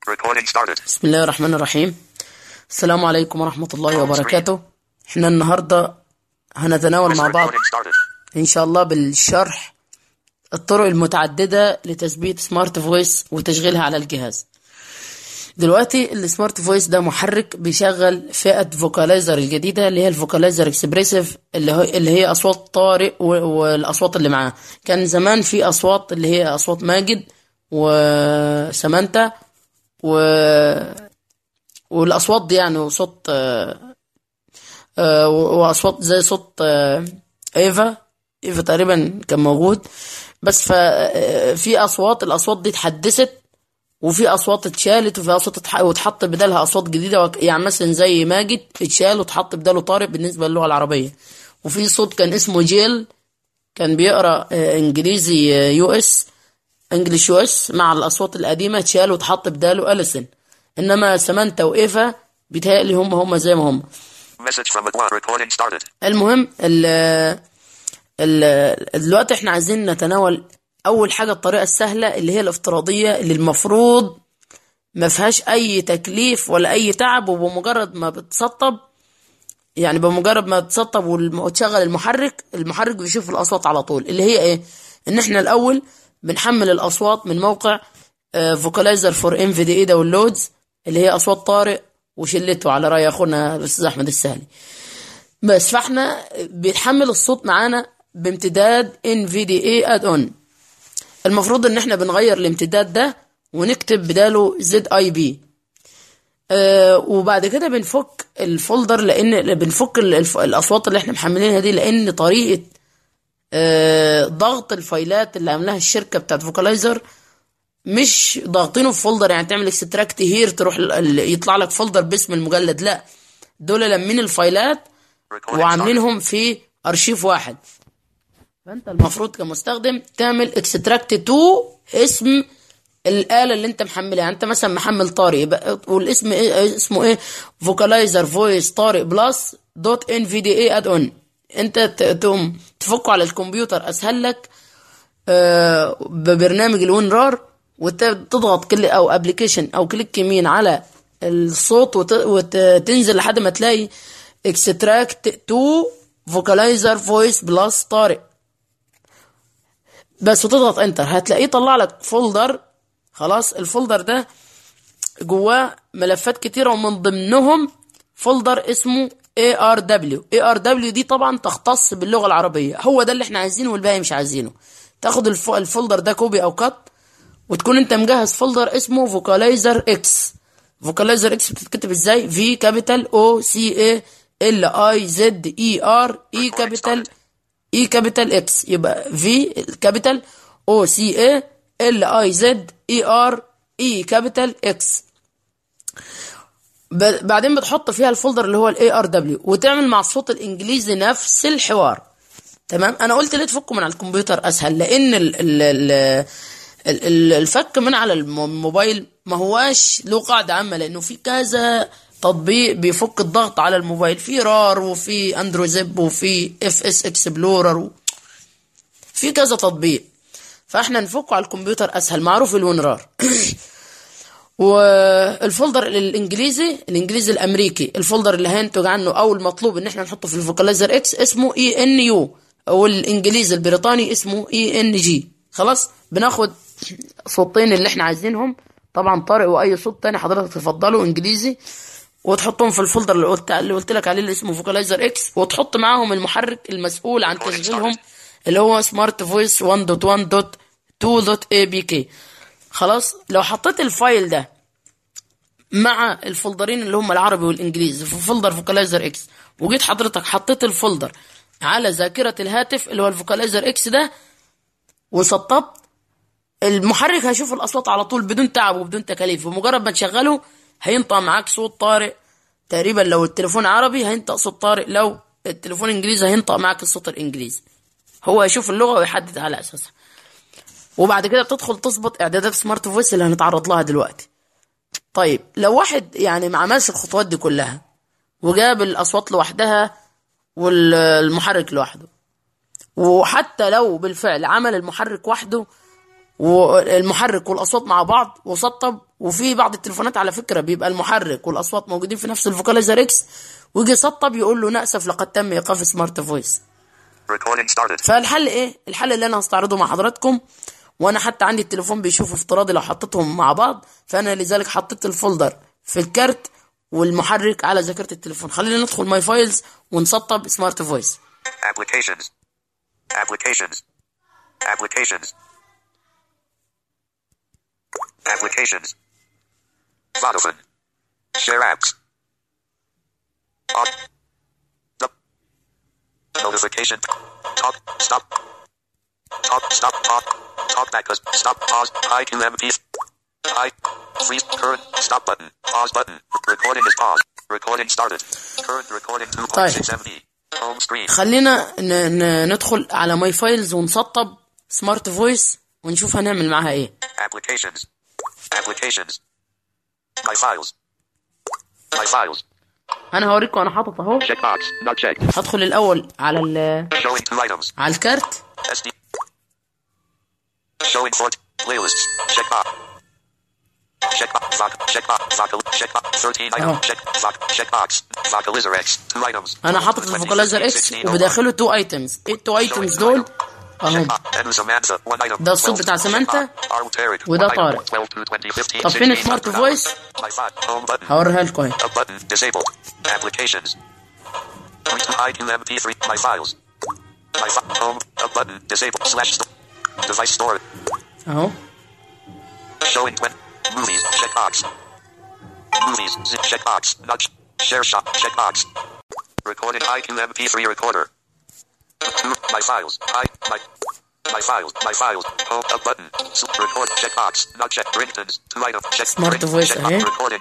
Recording started. بسم الله الرحمن الرحيم السلام عليكم ورحمة الله وبركاته احنا النهاردة هنتناول مع بعض Recording started. ان شاء الله بالشرح الطرق المتعددة لتثبيت سمارت فويس وتشغيلها على الجهاز دلوقتي السمارت فويس ده محرك بيشغل فئة فوكاليزر الجديدة اللي هي الفوكاليزر اكسبريسيف اللي هي اللي هي اصوات طارق و- والاصوات اللي معاه كان زمان في اصوات اللي هي اصوات ماجد وسمانتا و والاصوات دي يعني وصوت آه، آه، واصوات زي صوت آه، ايفا ايفا تقريبا كان موجود بس ففي اصوات الاصوات دي اتحدثت وفي اصوات اتشالت وفي اصوات اتح- واتحط بدالها اصوات جديده وك- يعني مثلا زي ماجد اتشال واتحط بداله طارق بالنسبه للغه العربيه وفي صوت كان اسمه جيل كان بيقرا آه، انجليزي آه، يو اس انجلش يو اس مع الاصوات القديمه اتشال واتحط بداله اليسن انما سمانتا وايفا بيتهيألي هم هم زي ما هم Message from Aqua. Recording started. المهم ال ال دلوقتي احنا عايزين نتناول اول حاجه الطريقه السهله اللي هي الافتراضيه اللي المفروض ما فيهاش اي تكليف ولا اي تعب وبمجرد ما بتسطب يعني بمجرد ما تسطب والم- وتشغل المحرك المحرك بيشوف الاصوات على طول اللي هي ايه ان احنا الاول بنحمل الاصوات من موقع فوكالايزر فور ام في دي اي داونلودز اللي هي اصوات طارق وشلته على راي اخونا الاستاذ احمد السهلي بس فاحنا بيتحمل الصوت معانا بامتداد NVDA add on المفروض ان احنا بنغير الامتداد ده ونكتب بداله ZIB آه وبعد كده بنفك الفولدر لان بنفك ال- الف- الاصوات اللي احنا محملينها دي لان طريقه آه ضغط الفايلات اللي عاملاها الشركه بتاعت فوكالايزر مش ضاغطينه في فولدر يعني تعمل اكستراكت هير تروح ال- ال- يطلع لك فولدر باسم المجلد لا دول لمين الفايلات Recording started. وعاملينهم في ارشيف واحد فانت المفروض كمستخدم تعمل اكستراكت تو اسم الآلة اللي انت محملها يعني انت مثلا محمل طارق يبقى والاسم ايه اسمه ايه فوكالايزر فويس طارق بلس دوت ان في دي اي اد اون انت ت- تقوم تفكه على الكمبيوتر اسهل لك آه، ببرنامج الوينرار وتضغط كل او ابلكيشن او كليك يمين على الصوت وت- وتنزل لحد ما تلاقي اكستراكت تو فوكالايزر فويس بلس طارق بس وتضغط انتر هتلاقيه طلع لك فولدر خلاص الفولدر ده جواه ملفات كتيرة ومن ضمنهم فولدر اسمه ARW ARW دي طبعا تختص باللغة العربية هو ده اللي احنا عايزينه والباقي مش عايزينه تاخد الف- الفولدر ده كوبي او كات وتكون انت مجهز فولدر اسمه فوكالايزر اكس فوكالايزر اكس بتتكتب ازاي في كابيتال او سي اي ال اي زد اي ار اي كابيتال اي كابيتال اكس يبقى في كابيتال او سي اي ال اي زد اي ار اي كابيتال اكس ب- بعدين بتحط فيها الفولدر اللي هو الاي ار دبليو وتعمل مع الصوت الانجليزي نفس الحوار تمام انا قلت ليه تفكه من على الكمبيوتر اسهل لان ال ال ال ال- ال- الفك من على الم- الموبايل ما هواش له قاعده عامه لانه في كذا تطبيق بيفك الضغط على الموبايل في رار وفي اندرو زب وفي اف اس اكسبلورر و... في كذا تطبيق فاحنا نفكه على الكمبيوتر اسهل معروف الوينرار والفولدر الانجليزي الانجليزي الامريكي الفولدر اللي هينتج عنه او المطلوب ان احنا نحطه في الفوكالايزر اكس اسمه اي ان يو او الانجليزي البريطاني اسمه اي ان جي خلاص بناخد صوتين اللي احنا عايزينهم طبعا طارق واي صوت تاني حضرتك تفضله انجليزي وتحطهم في الفولدر اللي قلت اللي قلت لك عليه اللي اسمه فوكالايزر اكس وتحط معاهم المحرك المسؤول عن تشغيلهم اللي هو سمارت فويس 1.1.2.apk خلاص لو حطيت الفايل ده مع الفولدرين اللي هم العربي والانجليزي في فولدر فوكالايزر اكس وجيت حضرتك حطيت الفولدر على ذاكرة الهاتف اللي هو الفوكالايزر اكس ده وسطبت المحرك هيشوف الاصوات على طول بدون تعب وبدون تكاليف ومجرد ما تشغله هينطق معاك صوت طارق تقريبا لو التليفون عربي هينطق صوت طارق لو التليفون انجليزي هينطق معاك الصوت الانجليزي هو يشوف اللغة ويحدد على اساسها وبعد كده بتدخل تظبط اعدادات سمارت فويس اللي هنتعرض لها دلوقتي طيب لو واحد يعني ما عملش الخطوات دي كلها وجاب الاصوات لوحدها والمحرك لوحده وحتى لو بالفعل عمل المحرك وحده والمحرك والاصوات مع بعض وسطب وفي بعض التليفونات على فكره بيبقى المحرك والاصوات موجودين في نفس الفوكاليزر اكس ويجي يسطب يقول له ناسف لقد تم ايقاف سمارت فويس Recording started. فالحل ايه الحل اللي انا هستعرضه مع حضراتكم وانا حتى عندي التليفون بيشوف افتراضي لو حطيتهم مع بعض فانا لذلك حطيت الفولدر في الكارت والمحرك على ذاكره التليفون خلينا ندخل ماي فايلز ونسطب سمارت فويس Applications. Applications. Applications. Applications. Vodafone. Share apps. On. The. Notification. Talk. Stop. Talk. Stop. Talk. Talk back. us- Stop. Pause. Hi to MP. Hi. Freeze. Current. Stop button. Pause button. Recording is paused. Recording started. Current recording 2.6 MB. Home screen. خلينا ن- ن- ندخل على ماي فايلز ونسطب سمارت فويس ونشوف هنعمل معاها ايه Applications. Applications. My files. My files. انا هوريكم انا حاطط اهو Checkbox. Not checked. هدخل الاول على ال- Showing two items. على الكارت SD. Showing four playlists. Checkbox. Checkbox. Voc. Checkbox. Vocal. Checkbox. 13 Oh. items. Check. Voc. Checkbox. Vocalizer X. Two items. انا حاطط الفوكاليزر اكس 2016 وبداخله تو ايتمز ايه التو ايتمز دول اهم Checkbox. And Samantha. One item. ده الصوت بتاع سامانثا Checkbox. Arl Tarek. وده One item. طارق. 12 to 2015. طب فين 16 السمارت hours. فويس My five. Home button. هوريها لكم اهي A button disabled. Applications. Point to hide to MP3. My files. My fi- home. A button disabled. Slash sto- device store. اهو Showing when movies. Checkbox. Movies. Zip checkbox. Not sh- share shop. Checkbox. Recorded high to MP3 recorder. My files. Hi. My. My files. My files. Home. A button. S- record. Checkbox. Not check. Ringtones. Two item. Check. Smart ring- voice, Checkbox. eh? Recording.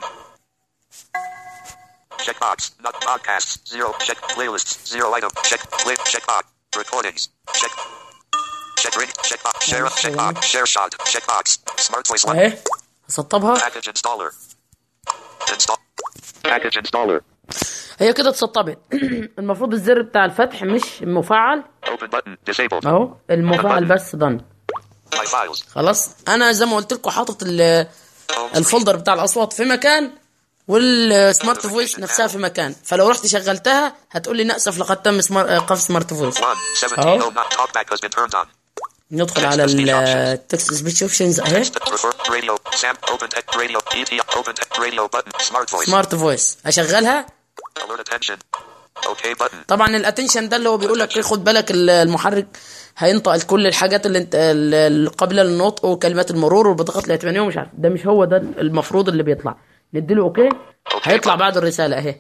Checkbox. Not podcasts. Zero. Check playlists. Zero item. Check. Play. Checkbox. Recordings. Check. Check ring. Checkbox. Share. Okay. Checkbox. Share shot. Checkbox. Smart voice. One. اهي هسطبها Package installer. Install. Package installer. هي كده اتسطبت المفروض الزر بتاع الفتح مش مفعل Open button. Disabled. اهو المفعل بس ضن My files. خلاص انا زي ما قلت لكم حاطط ال- Home الفولدر بتاع الاصوات في مكان والسمارت فويس نفسها في مكان فلو رحت شغلتها هتقول لي ناسف لقد تم سمار... ايقاف سمارت فويس One. 17. Oh. Oh. not talkback has been turned on. ندخل على التكست سبيتش اوبشنز اهي Prefer radio. Sam. Open text radio. ET. Open text radio button. Smart voice. سمارت فويس اشغلها Alert attention. Okay button. طبعا الاتنشن ده اللي هو بيقول لك إيه، خد بالك ال- المحرك هينطق كل الحاجات اللي انت ال- القابله للنطق وكلمات المرور والبطاقات الائتمانيه ومش عارف ده مش هو ده المفروض اللي بيطلع نديله اوكي هيطلع بعد الرساله اهي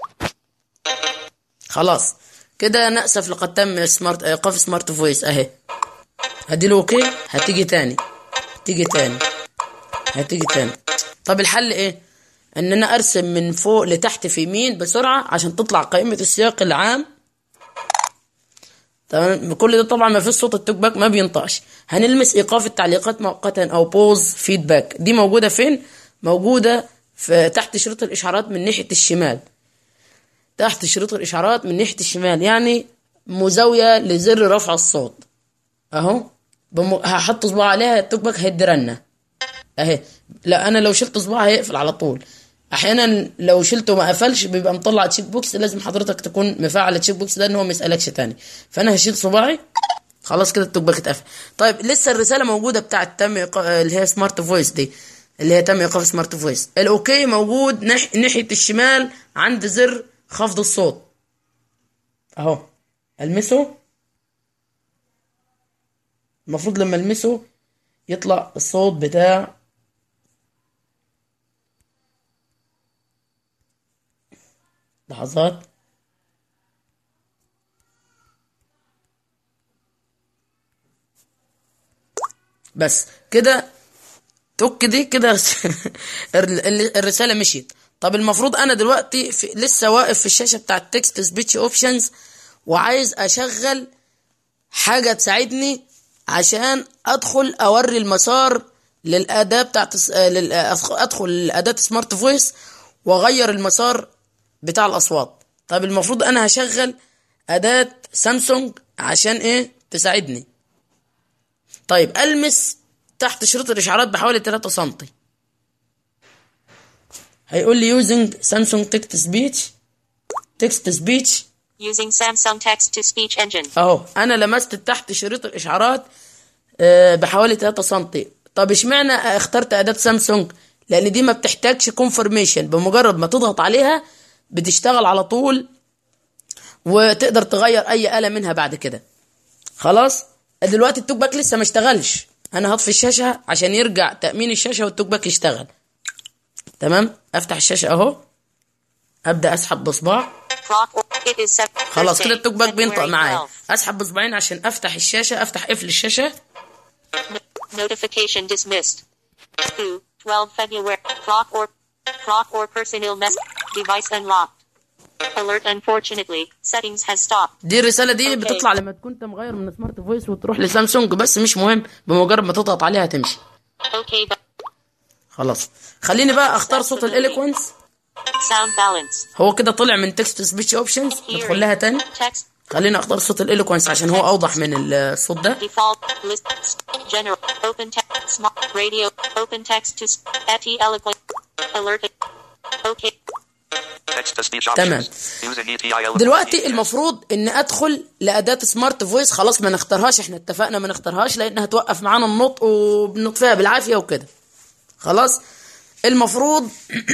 خلاص كده نأسف لقد تم سمارت ايقاف سمارت فويس اهي هديله اوكي هتيجي تاني تيجي تاني هتيجي تاني طب الحل ايه ان انا ارسم من فوق لتحت في يمين بسرعه عشان تطلع قائمه السياق العام تمام كل ده طبعا ما فيش صوت التوك باك ما بينطقش هنلمس ايقاف التعليقات مؤقتا او بوز فيدباك دي موجوده فين موجوده في تحت شريط الاشعارات من ناحيه الشمال تحت شريط الاشعارات من ناحيه الشمال يعني مزاويه لزر رفع الصوت اهو بم... هحط صباع عليها التوك باك هيدي رنه اهي لا انا لو شلت صباعي هيقفل على طول احيانا لو شلته ما قفلش بيبقى مطلع تشيك بوكس لازم حضرتك تكون مفعل التشيك بوكس ده ان هو ما يسالكش تاني فانا هشيل صباعي خلاص كده التوك باك اتقفل طيب لسه الرساله موجوده بتاعت تم إيقا- اللي هي سمارت فويس دي اللي هي تم ايقاف سمارت فويس الاوكي موجود نح... ناحيه الشمال عند زر خفض الصوت اهو المسه المفروض لما المسه يطلع الصوت بتاع لحظات بس كده توك دي كده ال- ال- الرسالة مشيت طب المفروض انا دلوقتي في لسه واقف في الشاشة بتاع التكست سبيتش اوبشنز وعايز اشغل حاجة تساعدني عشان ادخل اوري المسار للاداة بتاعت الس- آه، لل- آه، أدخ- ادخل لاداة سمارت فويس واغير المسار بتاع الاصوات طب المفروض انا هشغل اداة سامسونج عشان ايه تساعدني طيب المس تحت شريط الاشعارات بحوالي 3 سم هيقول لي يوزنج سامسونج تكست سبيتش تكست سبيتش Using Samsung text to speech engine. اهو انا لمست تحت شريط الاشعارات آه، بحوالي 3 سم طب اشمعنى اخترت اداه سامسونج لان دي ما بتحتاجش كونفرميشن بمجرد ما تضغط عليها بتشتغل على طول وتقدر تغير اي آلة منها بعد كده خلاص دلوقتي التوك باك لسه ما اشتغلش انا هطفي الشاشه عشان يرجع تامين الشاشه والتوك باك يشتغل تمام افتح الشاشه اهو ابدا اسحب بصباع Clock. It is set. خلاص Thursday, كده التوك باك بينطق February معايا 12. اسحب بصباعين عشان افتح الشاشه افتح قفل الشاشه No- Notification dismissed. 2. 12 February. Clock or clock or personnel mess. Device unlocked. Alert. Unfortunately, settings has stopped. دي الرساله دي أوكي. بتطلع لما تكون انت مغير من سمارت فويس وتروح لسامسونج بس مش مهم بمجرد ما تضغط عليها تمشي Okay. But خلاص خليني بقى اختار صوت الاليكونس sound balance. هو كده طلع من تكست سبيتش اوبشنز ندخل لها تاني Text. خليني اختار صوت الاليكونس عشان هو اوضح من الصوت ده Default list. General. Open text. Smart radio. Open text to s- at eloquent. Alert. Okay. Text to speech تمام. options. Using E ETI دلوقتي المفروض ان ادخل لاداه سمارت فويس خلاص ما نختارهاش احنا اتفقنا ما نختارهاش لانها هتوقف معانا النطق وبنطفيها بالعافيه وكده خلاص المفروض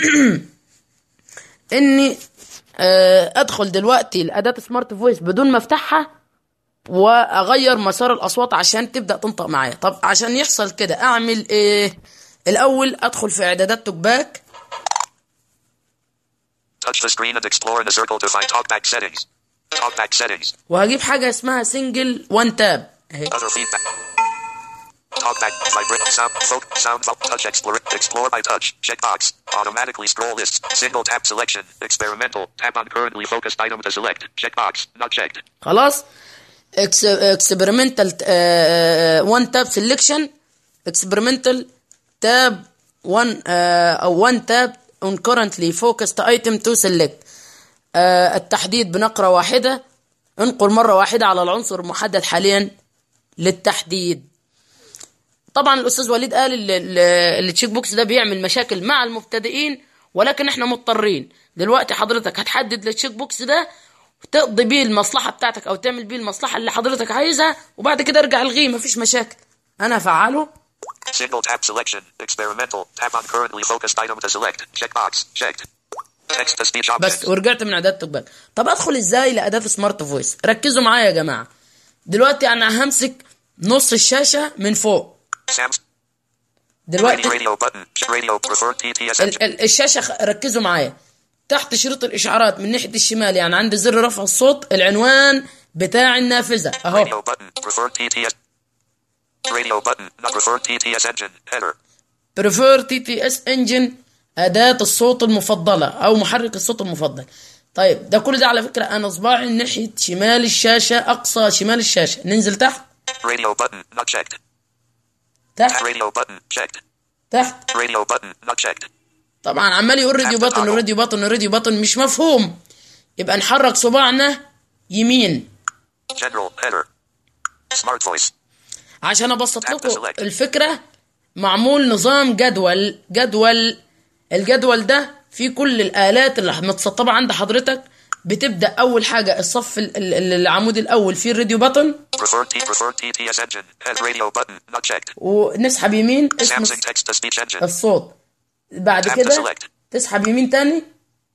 اني آه، ادخل دلوقتي لاداه سمارت فويس بدون ما افتحها واغير مسار الاصوات عشان تبدا تنطق معايا طب عشان يحصل كده اعمل ايه الاول ادخل في اعدادات توك باك Touch the screen and explore in a circle to find talkback settings. Talkback settings. وهجيب حاجه اسمها سنجل وان تاب اهي Other feedback. Talkback. Vibrate. Sound. Folk. Sound. Vault. Touch. Explore. Explore by touch. Checkbox. Automatically scroll lists. Single tap selection. Experimental. Tap on currently focused item to select. Checkbox. Not checked. خلاص اكسبيرمنتال وان تاب سيلكشن اكسبيرمنتال تاب 1 او 1 تاب اون كورنتلي فوكسد ايتم تو سيلكت التحديد بنقره واحده انقل مره واحده على العنصر المحدد حاليا للتحديد طبعا الاستاذ وليد قال ال- ال- التشيك بوكس ده بيعمل مشاكل مع المبتدئين ولكن احنا مضطرين دلوقتي حضرتك هتحدد التشيك بوكس ده تقضي بيه المصلحه بتاعتك او تعمل بيه المصلحه اللي حضرتك عايزها وبعد كده ارجع الغيه مفيش مشاكل انا هفعله Single tap selection. Experimental. Tap on currently focused item to select. Checkbox. Checked. Text to speech بس options. ورجعت من اعداد توك باك طب ادخل ازاي لاداه سمارت فويس ركزوا معايا يا جماعه دلوقتي انا همسك نص الشاشه من فوق Sam's. Radio, دلوقتي radio button. Radio preferred TTS engine. ال- ال- الشاشه خ- ركزوا معايا تحت شريط الاشعارات من ناحيه الشمال يعني عند زر رفع الصوت العنوان بتاع النافذه اهو Radio button. Preferred TTS. Radio button. Not preferred TTS engine. Header. بريفير تي تي اس انجن اداه الصوت المفضله او محرك الصوت المفضل طيب ده كل ده على فكره انا صباعي ناحيه شمال الشاشه اقصى شمال الشاشه ننزل تحت Radio button. Not checked. تحت Radio button. Checked. تحت Radio button. Not checked. طبعا عمال يقول راديو تحت بطن الأعلى. راديو بطن راديو بطن مش مفهوم يبقى نحرك صباعنا يمين General. Header. Smart voice. عشان ابسط Tap to لكم select. الفكره معمول نظام جدول جدول الجدول ده فيه كل الالات اللي متسطبه عند حضرتك بتبدا اول حاجه الصف ال- ال- العمود الاول فيه الراديو بطن Preferred T. Preferred TTS engine. Head radio button. Not checked. ونسحب يمين اسم Samsung text to speech engine. الصوت بعد Tap to كده select. تسحب يمين تاني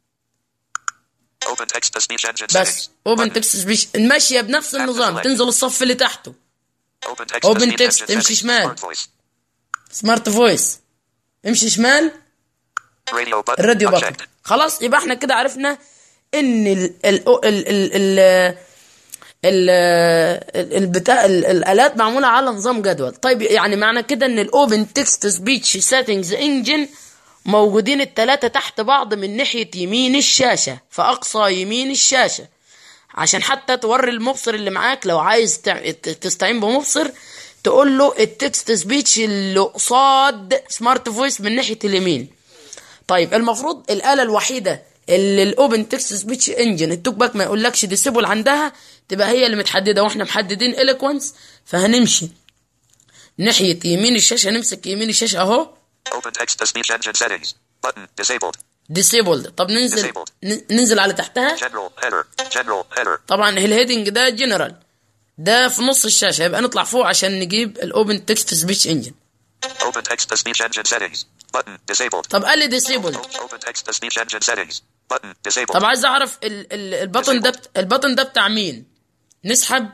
Open text to speech engine بس settings. اوبن Button. تكست سبيش ماشيه بنفس النظام select. تنزل الصف اللي تحته Open text Open to speech text. engine تمشي settings. شمال. Smart voice. سمارت فويس امشي شمال Radio button. الراديو Not بطن checked. خلاص يبقى احنا كده عرفنا ان ال ال ال ال ال ال ال- البتاع ال- الالات معموله على نظام جدول طيب يعني معنى كده ان الاوبن تكست سبيتش سيتنجز انجن موجودين التلاتة تحت بعض من ناحية يمين الشاشة في أقصى يمين الشاشة عشان حتى توري المبصر اللي معاك لو عايز تع- ت- تستعين بمبصر تقول له التكست سبيتش اللي قصاد سمارت فويس من ناحية اليمين طيب المفروض الآلة الوحيدة اللي الاوبن تكست سبيتش انجن التوك باك ما يقولكش ديسيبل عندها تبقى هي اللي متحدده واحنا محددين اليكوانس فهنمشي ناحيه يمين الشاشه نمسك يمين الشاشه اهو Open text to speech engine settings. Button disabled. disabled طب ننزل Disabled. ن- ننزل على تحتها General header. General header. طبعا الهيدنج ده جنرال ده في نص الشاشه يبقى نطلع فوق عشان نجيب الاوبن تكست سبيتش انجن Open text to speech engine settings. Button disabled. طب قال لي disabled Open text to speech engine settings. Button disabled. طب عايز اعرف ال ال البطن ده بت- البطن ده بتاع مين نسحب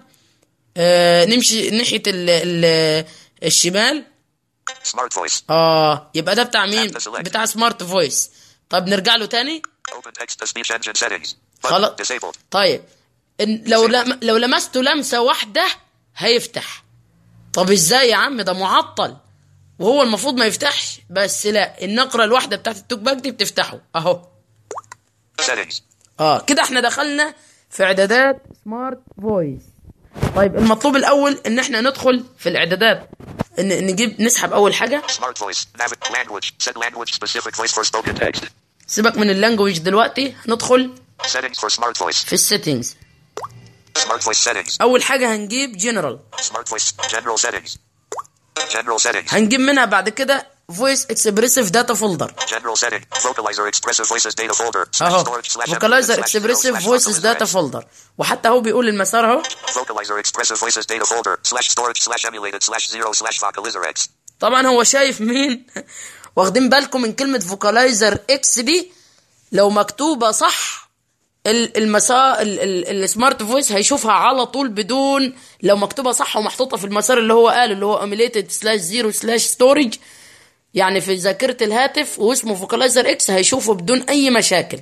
آه نمشي ناحيه ال ال الشمال Smart voice. اه يبقى ده بتاع مين Tap to select. بتاع سمارت فويس طب نرجع له تاني Open text to speech engine settings. Button خلاص disabled. طيب إن لو لم لو لمسته لمسه واحده هيفتح طب ازاي يا عم ده معطل وهو المفروض ما يفتحش بس لا النقره الواحده بتاعت التوك باك دي بتفتحه اهو Settings. اه كده احنا دخلنا في اعدادات سمارت فويس طيب المطلوب الاول ان احنا ندخل في الاعدادات ان نجيب نسحب اول حاجه Smart voice. Navig language. Set language specific voice for spoken text. سيبك من اللانجوج دلوقتي هندخل Settings for smart voice. في السيتنجز Smart voice settings. اول حاجه هنجيب جنرال Smart voice. General settings. General settings. هنجيب منها بعد كده فويس اكسبريسيف داتا فولدر General setting. Vocalizer expressive voices data folder. Slash اهو storage slash فوكالايزر slash zero اكسبريسيف slash فويسز vocalizer داتا X. فولدر وحتى هو بيقول المسار اهو Vocalizer expressive voices data folder. Slash storage slash emulated slash zero slash vocalizer X. طبعا هو شايف مين واخدين بالكم من كلمة فوكالايزر اكس دي لو مكتوبة صح ال- المسار ال- ال- السمارت فويس هيشوفها على طول بدون لو مكتوبة صح ومحطوطة في المسار اللي هو قاله اللي هو اميليتد سلاش زيرو سلاش ستورج يعني في ذاكرة الهاتف واسمه فوكالايزر اكس هيشوفه بدون اي مشاكل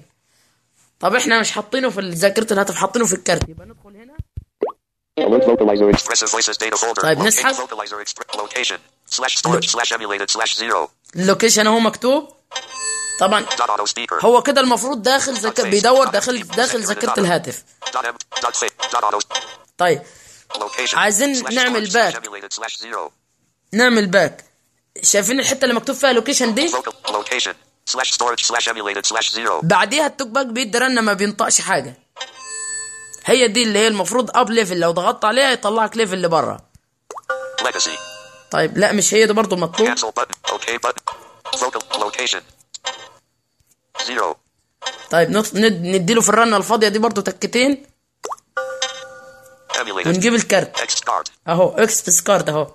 طب احنا مش حاطينه في ذاكرة الهاتف حاطينه في الكارت يبقى ندخل هنا Alert vocalizer expressive voices data folder. طيب Locate نسحب. vocalizer expre- location. Slash storage slash emulated slash zero. اللوكيشن اهو مكتوب طبعا Dot auto speaker. هو كده المفروض داخل ذاك... بيدور داخل داخل ذاكرة الهاتف Dot em. Dot fit. Dot auto. طيب Location. عايزين Slash نعمل storage back. slash emulated slash zero. نعمل باك شايفين الحته اللي مكتوب فيها لوكيشن دي Vocal location. Slash storage slash emulated slash zero. بعديها التوك باك بيدي رنه ما بينطقش حاجه هي دي اللي هي المفروض اب ليفل لو ضغطت عليها يطلعك ليفل اللي بره Legacy. طيب لا مش هي دي برضه المطلوب Cancel button. OK button. Vocal location. Zero. طيب نط- ند... نديله في الرنه الفاضيه دي برضه تكتين Emulated. ونجيب الكارت Text card. اهو اكس كارد اهو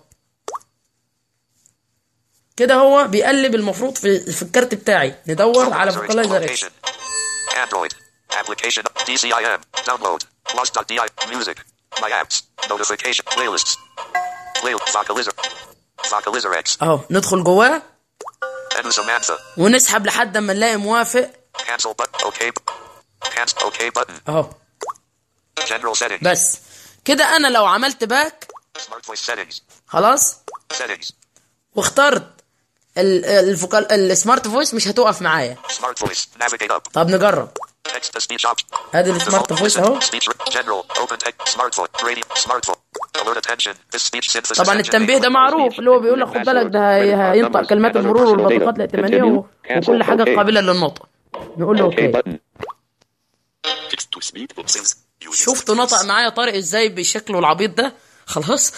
كده هو بيقلب المفروض في في الكارت بتاعي ندور على Vocalizer فوكالايزر اكس location. Android. Application. DCIM. Download. Lost.di. Music. My apps. Notification. Playlists. Play. Vocalizer. Vocalizer X. اهو ندخل جواه Edu Samantha. ونسحب لحد ما نلاقي موافق Cancel button. OK. Cancel. OK button. اهو General settings. بس كده انا لو عملت باك Smart voice settings. خلاص Settings. واخترت ال- الفوكال السمارت فويس مش هتوقف معايا Smart voice. Navigate up. طب نجرب Text to speech option. ادي السمارت Default. فويس Listen. اهو Speech. General. Open text. Smart voice. Radio. Smart voice. Alert attention. This speech synthesis. طبعا engine التنبيه ده enables معروف اللي هو بيقول لك خد بالك ده هي- هينطق كلمات المرور والبطاقات الائتمانيه و- وكل حاجه قابله للنطق نقول له اوكي Text to speech options. Use شفتوا نطق معايا طارق ازاي بشكله العبيط ده خلاص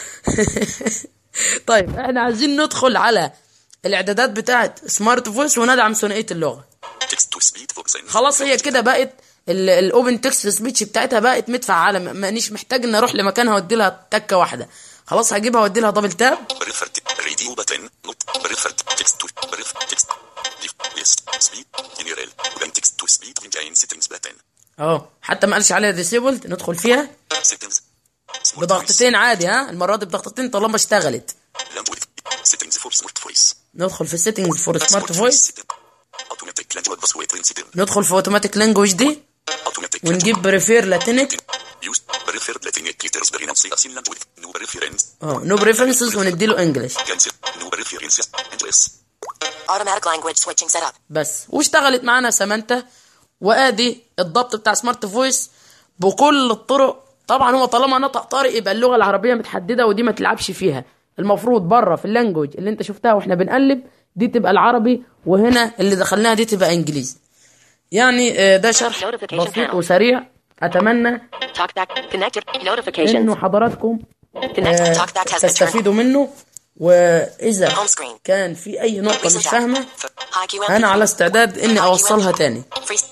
طيب احنا عايزين ندخل على الاعدادات بتاعت سمارت فويس وندعم ثنائيه اللغه Text to speech options. خلاص هي كده بقت الاوبن تكست سبيتش بتاعتها بقت متفعله ما- مانيش محتاج ان اروح لمكانها وادي لها تكه واحده خلاص هجيبها وادي لها دبل تاب Preferred radio button not preferred text to preferred text yes speed general open text to speed engine settings button اهو حتى ما قالش عليها ديسيبلد ندخل فيها settings smart بضغطتين عادي ها المره دي بضغطتين طالما اشتغلت voice language settings for smart voice ندخل في السيتنجز فور سمارت فويس setting automatic language password setting ندخل في اوتوماتيك لانجوج دي automatic ونجيب بريفير لاتينيك use preferred latinate letters pronunciation language no preference اه نو بريفرنسز ونديله انجلش cancel no preferences English Automatic language switching setup. بس واشتغلت معانا سامانتا وادي الضبط بتاع سمارت فويس بكل الطرق طبعا هو طالما نطق طارق يبقى اللغه العربيه متحدده ودي ما تلعبش فيها المفروض بره في اللانجوج اللي انت شفتها واحنا بنقلب دي تبقى العربي وهنا اللي دخلناها دي تبقى انجليزي يعني آه، ده شرح Notification بسيط panel. وسريع اتمنى Talkback connected. انه Notifications. حضراتكم Connect. آه، Talkback has been turned. تستفيدوا منه واذا Home screen. كان في اي نقطة مش فاهمة High QM. انا على استعداد اني اوصلها تاني Free.